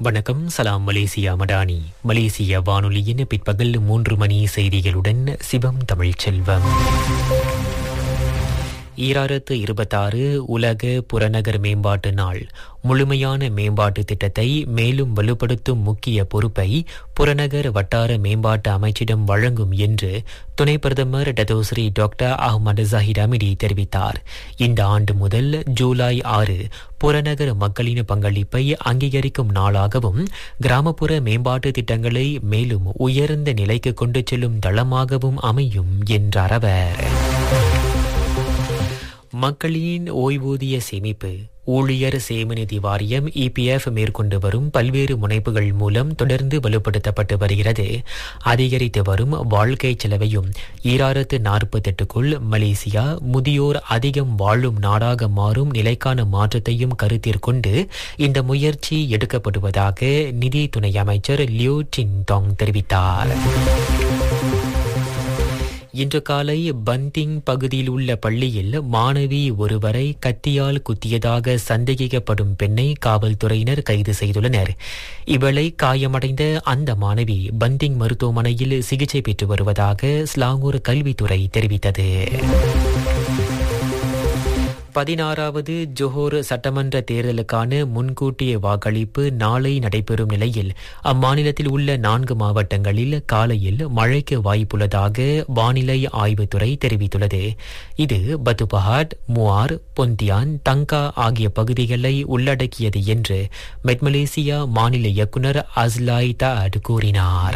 வணக்கம் சலாம் மலேசியா மடானி மலேசிய வானொலியின் பிற்பகல் மூன்று மணி செய்திகளுடன் சிவம் தமிழ் செல்வம் ஈராயிரத்து இருபத்தாறு உலக புறநகர் மேம்பாட்டு நாள் முழுமையான மேம்பாட்டு திட்டத்தை மேலும் வலுப்படுத்தும் முக்கிய பொறுப்பை புறநகர் வட்டார மேம்பாட்டு அமைச்சிடம் வழங்கும் என்று துணை பிரதமர் Datuk Seri doctor Ahmad Zahid Hamidi தெரிவித்தார் இந்த ஆண்டு முதல் ஜூலை ஆறு புறநகர் மக்களின் பங்களிப்பை அங்கீகரிக்கும் நாளாகவும் கிராமப்புற மேம்பாட்டு திட்டங்களை மேலும் உயர்ந்த நிலைக்கு கொண்டு செல்லும் தளமாகவும் அமையும் என்றார் அவர் மக்களின் ஓய்வூதிய சேமிப்பு ஊழியர் சேமநிதி வாரியம் இபிஎஃப் மேற்கொண்டு வரும் பல்வேறு முனைப்புகள் மூலம் தொடர்ந்து வலுப்படுத்தப்பட்டு வருகிறது அதிகரித்து வரும் வாழ்க்கை செலவையும் ஈராயிரத்து நாற்பத்தெட்டுக்குள் மலேசியா முதியோர் அதிகம் வாழும் நாடாக மாறும் நிலைக்கான மாற்றத்தையும் கருத்திற்கொண்டு இந்த முயற்சி எடுக்கப்படுவதாக நிதி துணை அமைச்சர் லியூ டின் டாங் தெரிவித்தார் இன்று காலை பந்திங் பகுதியில் உள்ள பள்ளியில் மாணவி ஒருவரை கத்தியால் குத்தியதாக சந்தேகிக்கப்படும் பெண்ணை காவல்துறையினர் கைது செய்துள்ளனர் இவளை காயமடைந்த அந்த மாணவி பந்திங் மருத்துவமனையில் சிகிச்சை பெற்று வருவதாக ஸ்லாங்கூர் கல்வித்துறை தெரிவித்தது பதினாறாவது ஜோஹர் சட்டமன்ற தேர்தலுக்கான முன்கூட்டிய வாக்களிப்பு நாளை நடைபெறும் நிலையில் அம்மாநிலத்தில் உள்ள நான்கு மாவட்டங்களில் காலையில் மழைக்கு வாய்ப்புள்ளதாக வானிலை ஆய்வுத்துறை தெரிவித்துள்ளது இது பத்துபஹாட் முவார் பொந்தியான் தங்கா ஆகிய பகுதிகளை உள்ளடக்கியது என்று மெட்மலேசியா மாநில இயக்குநர் அஸ்லாய் தாட் கூறினார்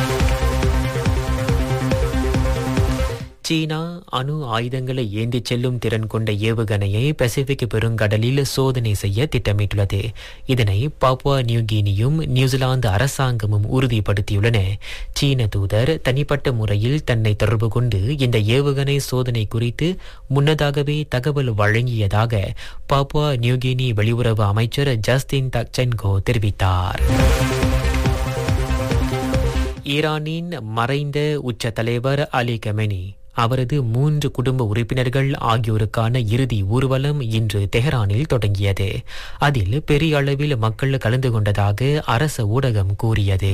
சீனா அணு ஆயுதங்களை ஏந்திச் செல்லும் திறன் கொண்ட ஏவுகணையை பசிபிக் பெருங்கடலில் சோதனை செய்ய திட்டமிட்டுள்ளது இதனை பாப்புவா நியூகினியும் நியூசிலாந்து அரசாங்கமும் உறுதிப்படுத்தியுள்ளன சீன தூதர் தனிப்பட்ட முறையில் தன்னை தொடர்பு கொண்டு இந்த ஏவுகணை சோதனை குறித்து முன்னதாகவே தகவல் வழங்கியதாக பாப்புவா நியூகினி வெளியுறவு அமைச்சர் ஜஸ்டின் தக்சென்கோ தெரிவித்தார் ஈரானின் மறைந்த உச்ச தலைவர் அலி கமெனி அவரது மூன்று குடும்ப உறுப்பினர்கள் ஆகியோருக்கான இறுதி ஊர்வலம் இன்று தெஹரானில் தொடங்கியது அதில் பெரிய அளவில் மக்கள் கலந்து கொண்டதாக அரச ஊடகம் கூறியது